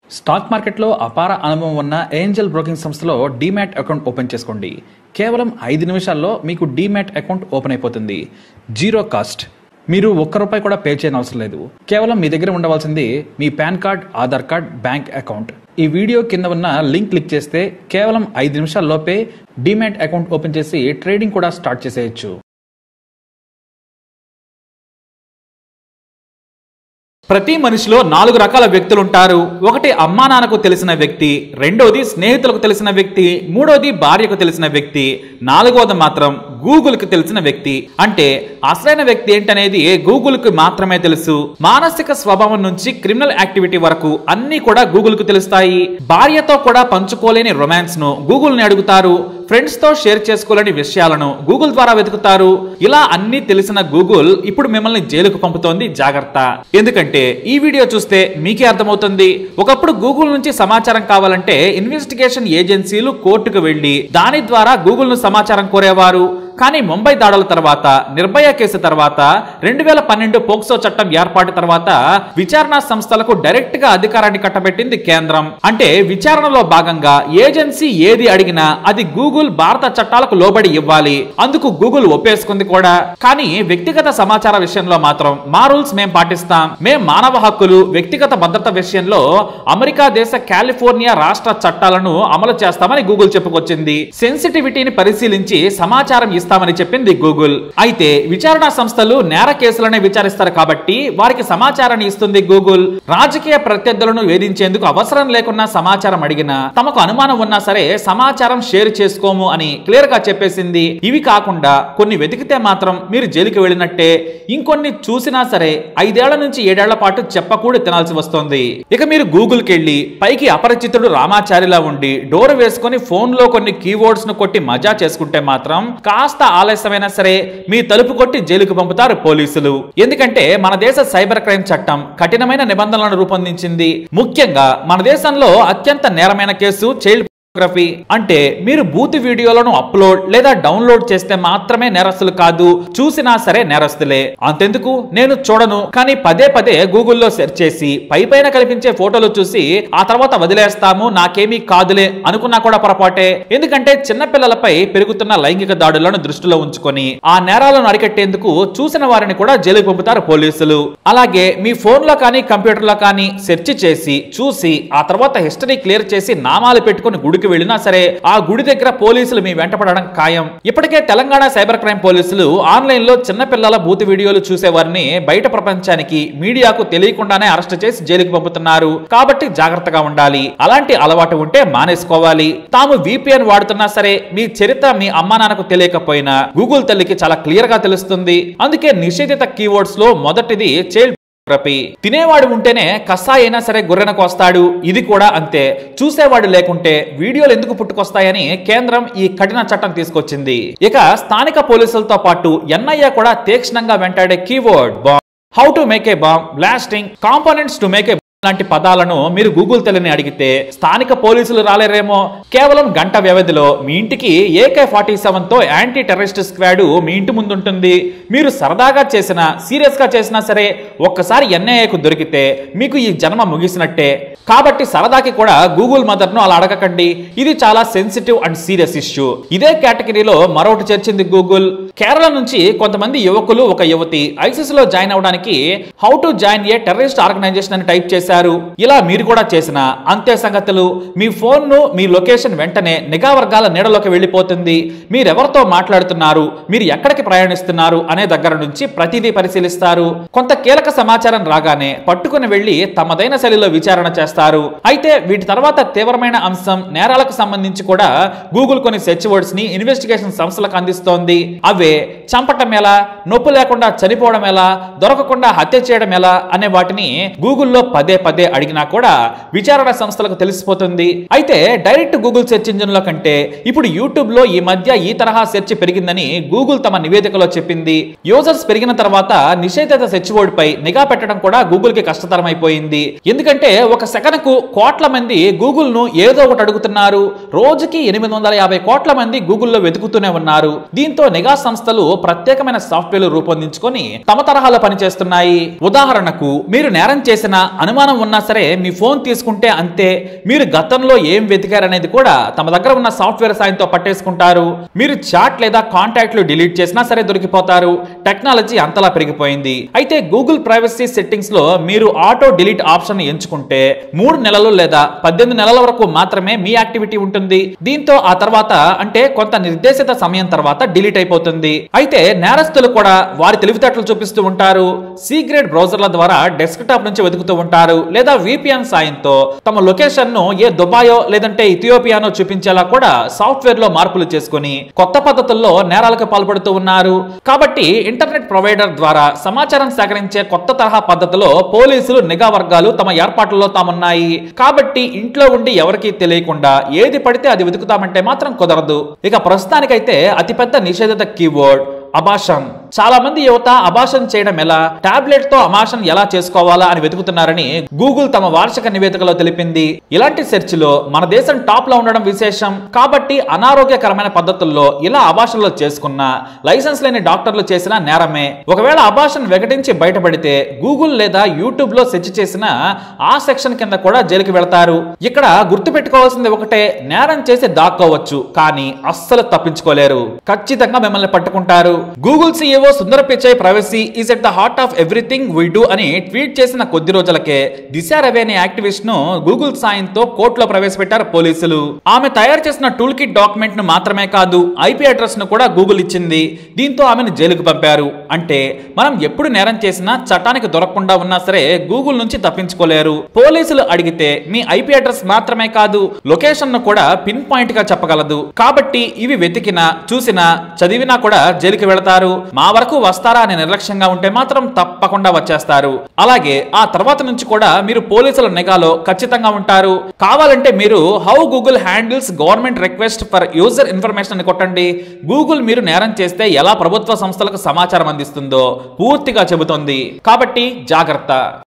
stock మార్కెట్లో అపార అనుభవం ఉన్న ఏంజల్ బ్రోకింగ్ సంస్థలో డీమ్యాట్ అకౌంట్ ఓపెన్ చేసుకోండి కేవలం ఐదు నిమిషాల్లో మీకు డీమ్యాట్ అకౌంట్ ఓపెన్ అయిపోతుంది జీరో కాస్ట్ మీరు ఒక్క రూపాయి కూడా పే చేయని అవసరం లేదు కేవలం మీ దగ్గర ఉండవలసింది మీ PAN card Aadhaar card bank account ఈ వీడియో కింద ఉన్న లింక్ క్లిక్ చేస్తే కేవలం ఐదు నిమిషాల్లోపే డీమ్యాట్ అకౌంట్ ఓపెన్ చేసి ట్రేడింగ్ కూడా స్టార్ట్ చేసేయచ్చు ప్రతి మనిషిలో నాలుగు రకాల వ్యక్తులు ఉంటారు ఒకటి అమ్మా నాన్నకు తెలిసిన వ్యక్తి రెండోది స్నేహితులకు తెలిసిన వ్యక్తి మూడోది భార్యకు తెలిసిన వ్యక్తి నాలుగోది మాత్రం గూగుల్ కి తెలిసిన వ్యక్తి అంటే అసలైన వ్యక్తి ఏంటనేది గూగుల్ కి మాత్రమే తెలుసు మానసిక స్వభావం నుంచి క్రిమినల్ యాక్టివిటీ వరకు అన్ని కూడా గూగుల్ కు తెలుస్తాయి భార్యతో కూడా పంచుకోలేని రొమాన్స్ ను గూగుల్ ని అడుగుతారు ఫ్రెండ్స్ తో షేర్ చేసుకోలేని విషయాలను గూగుల్ ద్వారా వెతుకుతారు ఇలా అన్ని తెలిసిన గూగుల్ ఇప్పుడు మిమ్మల్ని జైలుకు పంపుతోంది జాగ్రత్త ఎందుకంటే ఈ వీడియో చూస్తే మీకే అర్థమవుతుంది ఒకప్పుడు గూగుల్ నుంచి సమాచారం కావాలంటే ఇన్వెస్టిగేషన్ ఏజెన్సీలు కోర్టుకు వెళ్లి దాని ద్వారా గూగుల్ ను సమాచారం కోరేవారు కానీ ముంబై దాడుల తర్వాత నిర్భయ కేసు తర్వాత రెండు వేల పన్నెండు పోక్సో చట్టం ఏర్పాటు తర్వాత విచారణ సంస్థలకు డైరెక్ట్ గా అధికారాన్ని కట్టబెట్టింది కేంద్రం అంటే విచారణలో భాగంగా ఏజెన్సీ ఏది అడిగినా అది గూగుల్ భారత చట్టాలకు లోబడి ఇవ్వాలి అందుకు గూగుల్ ఒప్పేసుకుంది కూడా కానీ వ్యక్తిగత సమాచార విషయంలో మాత్రం మా రూల్స్ మేం పాటిస్తాం మేం మానవ హక్కులు వ్యక్తిగత భద్రత విషయంలో అమెరికా దేశ కాలిఫోర్నియా రాష్ట్ర చట్టాలను అమలు చేస్తామని గూగుల్ చెప్పుకొచ్చింది సెన్సిటివిటీని పరిశీలించి సమాచారం ఇస్తామని చెప్పింది గూగుల్ అయితే విచారణ సంస్థలు నేర కేసులనే విచారిస్తారు కాబట్టి వారికి సమాచారాన్ని ఇస్తుంది గూగుల్ రాజకీయ ప్రత్యర్థులను వేధించేందుకు అవసరం లేకున్నా సమాచారం అడిగినా తమకు అనుమానం ఉన్నా సరే సమాచారం షేర్ చేసుకోము అని క్లియర్ గా చెప్పేసింది ఇవి కాకుండా కొన్ని వెతికితే మాత్రం మీరు జైలుకి వెళ్ళినట్టే ఇంకొన్ని చూసినా సరే ఐదేళ్ల నుంచి ఏడేళ్ల పాటు చెప్పకూడి తినాల్సి వస్తోంది ఇక మీరు గూగుల్ కి వెళ్ళి పైకి అపరిచితుడు రామాచారిలా ఉండి డోర్ వేసుకొని ఫోన్ లో కొన్ని కీవర్డ్స్ ను కొట్టి మజా చేసుకుంటే మాత్రం కాస్త ఆలస్యమైనా సరే మీ తలుపు కొట్టి జైలుకు పంపుతారు పోలీసులు ఎందుకంటే మన దేశ సైబర్ క్రైమ్ చట్టం కఠినమైన నిబంధనలను రూపొందించింది ముఖ్యంగా మన దేశంలో అత్యంత నేరమైన కేసు చైల్డ్ ఫోటోగ్రఫీ అంటే మీరు బూత్ వీడియోలను అప్లోడ్ లేదా డౌన్లోడ్ చేస్తే మాత్రమే నేరస్తులు కాదు చూసినా సరే నేరస్తులే అంతెందుకు నేను చూడను కానీ పదే పదే గూగుల్లో సెర్చ్ చేసి పై పైన కనిపించే ఫోటోలు చూసి ఆ తర్వాత వదిలేస్తాము నాకేమీ కాదులే అనుకున్నా కూడా పొరపాటే ఎందుకంటే చిన్నపిల్లలపై పెరుగుతున్న లైంగిక దాడులను దృష్టిలో ఉంచుకొని ఆ నేరాలను అరికట్టేందుకు చూసిన వారిని కూడా జైలుకు పంపుతారు పోలీసులు అలాగే మీ ఫోన్ లో కానీ కంప్యూటర్ లో కానీ సెర్చ్ చేసి చూసి ఆ తర్వాత హిస్టరీ క్లియర్ చేసి నామాలు పెట్టుకుని గుడికి వెళ్ళినా సరే ఆ గుడి దగ్గర పోలీసులు మీ వెంటపడడం ఖాయం ఇప్పటికే తెలంగాణ సైబర్ క్రైమ్ పోలీసులు ఆన్లైన్ లో చిన్నపిల్లల బూత్ వీడియోలు చూసే వారిని బయట ప్రపంచానికి మీడియాకు తెలియకుండానే అరెస్ట్ చేసి జైలుకు పంపుతున్నారు కాబట్టి జాగ్రత్తగా ఉండాలి అలాంటి అలవాటు ఉంటే మానేసుకోవాలి తాము విపిఎన్ వాడుతున్నా సరే మీ చరిత్ర మీ అమ్మా నాన్నకు తెలియకపోయినా గూగుల్ తల్లికి చాలా క్లియర్ గా తెలుస్తుంది అందుకే నిషేధిత కీవర్డ్స్ లో మొదటిది చైల్డ్ ఫోటోగ్రఫీ తినేవాడు ఉంటేనే కసా అయినా సరే గొర్రెనకు వస్తాడు ఇది కూడా అంతే చూసేవాడు లేకుంటే వీడియోలు ఎందుకు పుట్టుకొస్తాయని కేంద్రం ఈ కఠిన చట్టం తీసుకొచ్చింది ఇక స్థానిక పోలీసులతో పాటు ఎన్ఐఏ కూడా తీక్షణంగా వెంటాడే keyword bomb how to make a bomb blasting components to make a లాంటి పదాలను మీరు గూగుల్ తెలియని అడిగితే స్థానిక పోలీసులు రాలేరేమో కేవలం గంట వ్యవధిలో మీ ఇంటికి ఏకే ఫార్టీ సెవెన్ తో యాంటీ టెర్రరిస్ట్ స్క్వాడ్ మీ ఇంటి ముందు ఉంటుంది మీరు సరదాగా చేసిన సీరియస్ గా చేసినా సరే ఒక్కసారి ఎన్ఐఏకు దొరికితే మీకు ఈ జన్మ ముగిసినట్టే కాబట్టి సరదాకి కూడా గూగుల్ మదర్ ను అలా అడగకండి ఇది చాలా సెన్సిటివ్ అండ్ సీరియస్ ఇష్యూ ఇదే కేటగిరీలో మరొకటి చేర్చింది గూగుల్ కేరళ నుంచి కొంతమంది యువకులు ఒక యువతి ఐసిస్ లో జాయిన్ అవడానికి how to join a terrorist organization అని టైప్ చేశారు ఇలా మీరు కూడా చేసిన అంతే సంగతులు మీ ఫోన్ ను మీ లొకేషన్ వెంటనే నిఘా వర్గాల నీడలోకి వెళ్ళిపోతుంది మీరెవరితో మాట్లాడుతున్నారు మీరు ఎక్కడికి ప్రయాణిస్తున్నారు అనే దగ్గర నుంచి ప్రతిదీ పరిశీలిస్తారు కొంత కీలక సమాచారం రాగానే పట్టుకుని వెళ్లి తమదైన శైలిలో విచారణ చేస్తారు అయితే వీటి తర్వాత తీవ్రమైన అంశం నేరాలకు సంబంధించి కూడా గూగుల్ కొన్ని సెర్చ్ వర్డ్స్ ని ఇన్వెస్టిగేషన్ సంస్థలకు అందిస్తోంది అవే చంపటం ఎలా నొప్పి లేకుండా చనిపోవడం ఎలా దొరకకుండా హత్య చేయడం ఎలా అనే వాటిని గూగుల్లో పదే పదే అడిగినా కూడా విచారణ సంస్థలకు తెలిసిపోతుంది అయితే డైరెక్ట్ గూగుల్ సెర్చ్ ఇంజిన్ లో కంటే ఇప్పుడు యూట్యూబ్ లో ఈ మధ్య ఈ తరహా సెర్చ్ పెరిగిందని గూగుల్ తమ నివేదికలో చెప్పింది యూజర్స్ పెరిగిన తర్వాత నిషేధిత సెర్చ్ వర్డ్ పై నిఘా పెట్టడం కూడా గూగుల్ కి కష్టతరం అయిపోయింది ఎందుకంటే ఒక సెకనుకు కోట్ల మంది గూగుల్ ను ఏదో ఒకటి అడుగుతున్నారు రోజుకి ఎనిమిది వందల యాభై కోట్ల మంది గూగుల్లో వెతుకుతూనే ఉన్నారు దీంతో నిఘా సంస్థలు ప్రత్యేకమైన సాఫ్ట్వేర్లు రూపొందించుకొని తమ తరహాలో పనిచేస్తున్నాయి ఉదాహరణకు మీరు నేరం చేసిన అనుమానం అనుమానం ఉన్నా సరే మీ ఫోన్ తీసుకుంటే అంతే మీరు గతంలో ఏం వెతికారనేది కూడా తమ దగ్గర ఉన్న సాఫ్ట్వేర్ సాయంతో పట్టేసుకుంటారు మీరు చాట్ లేదా కాంటాక్ట్లు డిలీట్ చేసినా సరే దొరికిపోతారు టెక్నాలజీ అంతలా పెరిగిపోయింది అయితే గూగుల్ ప్రైవసీ సెట్టింగ్స్ లో మీరు ఆటో డిలీట్ ఆప్షన్ ఎంచుకుంటే మూడు నెలలు లేదా పద్దెనిమిది నెలల వరకు మాత్రమే మీ యాక్టివిటీ ఉంటుంది దీంతో ఆ తర్వాత అంటే కొంత నిర్దేశిత సమయం తర్వాత డిలీట్ అయిపోతుంది అయితే నేరస్తులు కూడా వారి తెలివితేటలు చూపిస్తూ ఉంటారు సీక్రెట్ బ్రౌజర్ల ద్వారా డెస్క్టాప్ నుంచి వెతుకుతూ ఉంటారు లేదా విపిఎన్ సాయంతో తమ లొకేషన్ ను ఏ దుబాయో లేదంటే ఇథియోపియానో చూపించేలా కూడా సాఫ్ట్వేర్ లో మార్పులు చేసుకుని కొత్త పద్ధతుల్లో నేరాలకు పాల్పడుతూ ఉన్నారు కాబట్టి ఇంటర్నెట్ ప్రొవైడర్ ద్వారా సమాచారం సేకరించే కొత్త తరహా పద్ధతిలో పోలీసులు నిఘా వర్గాలు తమ ఏర్పాట్లలో తామున్నాయి కాబట్టి ఇంట్లో ఉండి ఎవరికీ తెలియకుండా ఏది పడితే అది వెతుకుతామంటే మాత్రం కుదరదు ఇక ప్రస్తుతానికైతే అతిపెద్ద నిషేధిత కీవర్డ్ అబాషన్ చాలా మంది యువత అబాషన్ చేయడం ఎలా టాబ్లెట్ తో అమాషన్ ఎలా చేసుకోవాలా అని వెతుకుతున్నారని గూగుల్ తమ వార్షిక నివేదికలో తెలిపింది ఇలాంటి సెర్చ్ లో మన దేశం టాప్ లో ఉండడం విశేషం కాబట్టి అనారోగ్యకరమైన పద్ధతుల్లో ఇలా అబాషన్లో చేసుకున్న లైసెన్స్ లేని డాక్టర్లు చేసిన నేరమే ఒకవేళ అబాషన్ వెగటించి బయటపడితే గూగుల్ లేదా యూట్యూబ్ లో సెర్చ్ చేసిన ఆ సెక్షన్ కింద కూడా జైలుకి వెళ్తారు ఇక్కడ గుర్తు పెట్టుకోవాల్సింది ఒకటే నేరం చేసి దాక్కోవచ్చు కానీ అస్సలు తప్పించుకోలేరు ఖచ్చితంగా మిమ్మల్ని పట్టుకుంటారు Google CEO Sundar Pichai privacy is at the heart of everything we do అని ట్వీట్ చేసిన కొద్ది రోజులకే దిశ రవి అనే యాక్టివిస్ట్ ను గూగుల్ సాయంతో కోర్టులో ప్రవేశపెట్టారు పోలీసులు ఆమె తయారు చేసిన టూల్ కిట్ డాక్యుమెంట్ ను మాత్రమే కాదు ఐపీ అడ్రస్ ను కూడా గూగుల్ ఇచ్చింది దీంతో ఆమెను జైలుకు పంపారు అంటే మనం ఎప్పుడు నేరం చేసినా చట్టానికి దొరకకుండా ఉన్నా సరే గూగుల్ నుంచి తప్పించుకోలేరు పోలీసులు అడిగితే మీ ఐపీ అడ్రస్ మాత్రమే కాదు లొకేషన్ ను కూడా పిన్ పాయింట్ గా చెప్పగలదు కాబట్టి ఇవి వెతికినా చూసినా చదివినా కూడా జైలుకి వెళతారు మా వరకు వస్తారా అని నిర్లక్ష్యంగా ఉంటే మాత్రం తప్పకుండా వచ్చేస్తారు అలాగే ఆ తర్వాత నుంచి కూడా మీరు పోలీసుల నిఘాలో ఖచ్చితంగా ఉంటారు కావాలంటే మీరు how Google handles government request for user information అని కొట్టండి గూగుల్ మీరు నేరం చేస్తే ఎలా ప్రభుత్వ సంస్థలకు సమాచారం అందిస్తుందో పూర్తిగా చెబుతోంది కాబట్టి జాగ్రత్త